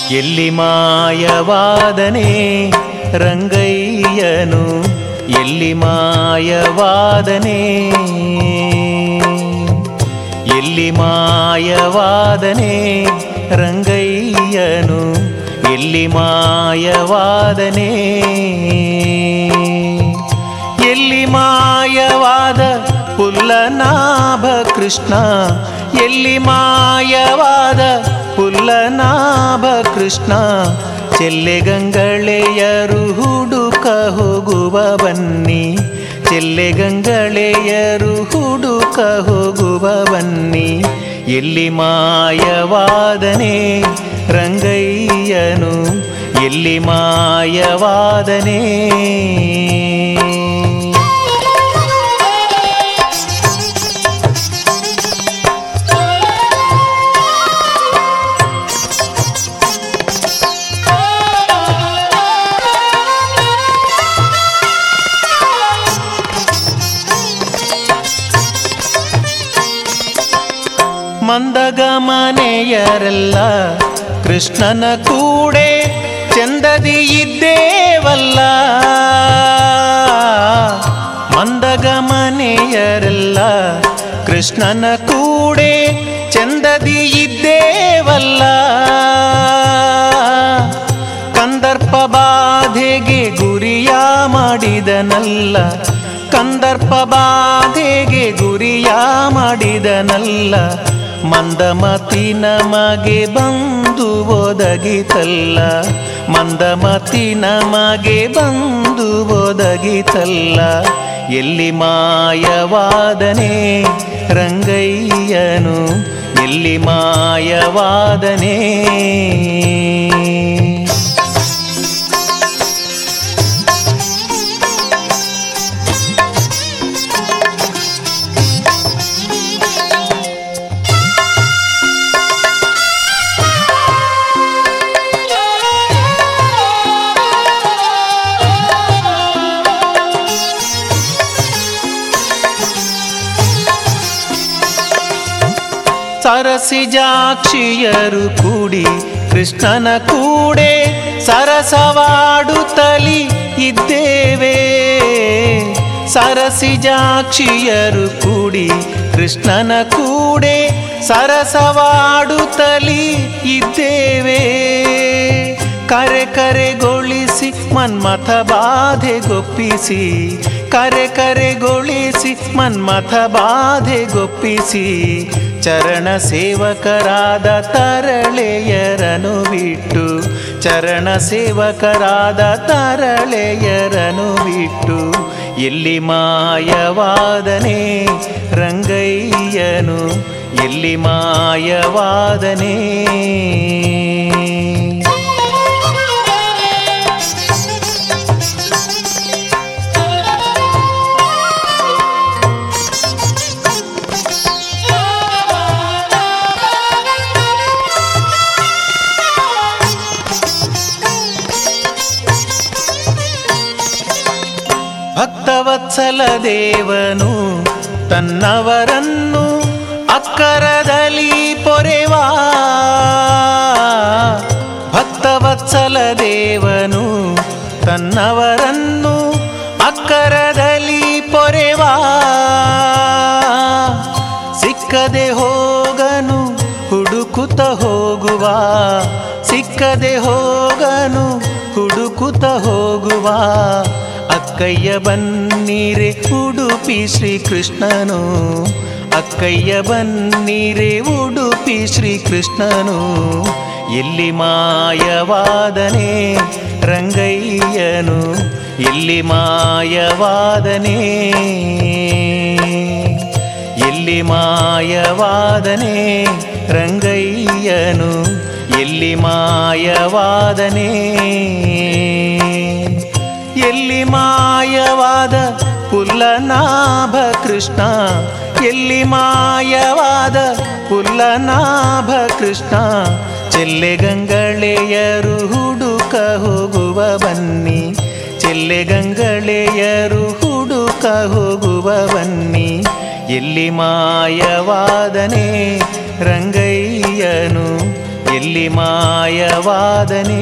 ಎಲ್ಲಿ ಮಾಯವಾದನೆ ರಂಗಯ್ಯನು ಎಲ್ಲಿ ಮಾಯವಾದನೆ ಎಲ್ಲಿ ಮಾಯವಾದನೆ ರಂಗಯ್ಯನು ಎಲ್ಲಿ ಮಾಯವಾದನೆ ಎಲ್ಲಿ ಮಾಯವಾದ ಪುಲ್ಲನಾಭ ಕೃಷ್ಣ ಎಲ್ಲಿ ಮಾಯವಾದ ಪುಲ್ಲನಾಭ ಕೃಷ್ಣ ಚೆಲ್ಲೆಗಂಗಳೆಯರು ಹುಡುಕ ಹೋಗುವ ಬನ್ನಿ ಚೆಲ್ಲೆಗಂಗಳೆಯರು ಹುಡುಕ ಹೋಗುವ ಬನ್ನಿ ಎಲ್ಲಿ ಮಾಯವಾದನೆ ರಂಗಯ್ಯನು ಎಲ್ಲಿ ಮಾಯವಾದನೆ ಮಂದಗಮನೆಯರೆಲ್ಲ ಕೃಷ್ಣನ ಕೂಡೆ ಚಂದದಿ ಇದ್ದೇವಲ್ಲ ಮಂದಗಮನೆಯರೆಲ್ಲ ಕೃಷ್ಣನ ಕೂಡೆ ಚಂದದಿ ಇದ್ದೇವಲ್ಲ ಕಂದರ್ಪ ಬಾಧೆಗೆ ಗುರಿಯ ಮಾಡಿದನಲ್ಲ ಕಂದರ್ಪ ಬಾಧೆಗೆ ಗುರಿಯ ಮಾಡಿದನಲ್ಲ ಮಂದಮತಿ ನಮಗೆ ಬಂದು ಒದಗಿತಲ್ಲ ಮಂದಮತಿ ನಮಗೆ ಬಂದು ಒದಗಿತಲ್ಲ ಎಲ್ಲಿ ಮಾಯವಾದನೆ ರಂಗಯ್ಯನು ಎಲ್ಲಿ ಮಾಯವಾದನೆ ಸರಸಿಜಾಕ್ಷಿಯರು ಕೂಡಿ ಕೃಷ್ಣನ ಕೂಡೆ ಸರಸವಾಡುತ್ತಲಿ ಇದ್ದೇವೆ ಸರಸಿಜಾಕ್ಷಿಯರು ಕೂಡಿ ಕೃಷ್ಣನ ಕೂಡೆ ಸರಸವಾಡುತ್ತಲಿ ಇದ್ದೇವೆ ಕರೆ ಕರೆಗೊಳಿಸಿ ಮನ್ಮಥ ಬಾಧೆಗೊಪ್ಪಿಸಿ ಕರೆ ಕರೆಗೊಳಿಸಿ ಮನ್ಮಥ ಬಾಧೆಗೊಪ್ಪಿಸಿ ಚರಣ ಸೇವಕರಾದ ತರಳೆಯರನು ಬಿಟ್ಟು ಚರಣ ಸೇವಕರಾದ ತರಳೆಯರನು ಬಿಟ್ಟು ಎಲ್ಲಿ ಮಾಯವಾದನೆ ರಂಗಯ್ಯನು ಎಲ್ಲಿ ಮಾಯವಾದನೆ ಭಕ್ತವತ್ಸಲ ದೇವನು ತನ್ನವರನ್ನು ಅಕ್ಕರದಲ್ಲಿ ಪೊರೆವಾ ಭಕ್ತವತ್ಸಲ ದೇವನು ತನ್ನವರನ್ನು ಅಕ್ಕರದಲ್ಲಿ ಪೊರೆವಾ ಸಿಕ್ಕದೆ ಹೋಗನು ಹುಡುಕುತ್ತ ಹೋಗುವ ಸಿಕ್ಕದೆ ಹೋಗನು ಹುಡುಕುತ್ತ ಹೋಗುವ ಅಕ್ಕಯ್ಯ ಬನ್ನೀರೆ ಉಡುಪಿ ಶ್ರೀಕೃಷ್ಣನು ಅಕ್ಕಯ್ಯ ಬನ್ನೀರೆ ಉಡುಪಿ ಶ್ರೀಕೃಷ್ಣನು ಎಲ್ಲಿ ಮಾಯವಾದನೆ ರಂಗಯ್ಯನು ಎಲ್ಲಿ ಮಾಯವಾದನೆ ಎಲ್ಲಿ ಮಾಯವಾದನೆ ರಂಗಯ್ಯನು ಎಲ್ಲಿ ಮಾಯವಾದನೆ ಎಲ್ಲಿ ಮಾಯವಾದ ಪುಲ್ಲನಾಭ ಕೃಷ್ಣ ಎಲ್ಲಿ ಮಾಯವಾದ ಪುಲ್ಲನಾಭ ಕೃಷ್ಣ ಚೆಲ್ಲೆಗಂಗಳೆಯರು ಹುಡುಕ ಹೋಗುವ ಬನ್ನಿ ಚೆಲ್ಲೆಗಂಗಳೆಯರು ಹುಡುಕ ಹೋಗುವ ಬನ್ನಿ ಎಲ್ಲಿ ಮಾಯವಾದನೆ ರಂಗಯ್ಯನು ಎಲ್ಲಿ ಮಾಯವಾದನೆ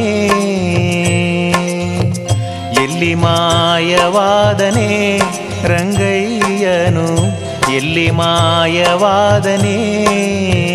ಎಲ್ಲಿ ಮಾಯವಾದನೆ ರಂಗಯ್ಯನು ಎಲ್ಲಿ ಮಾಯವಾದನೆ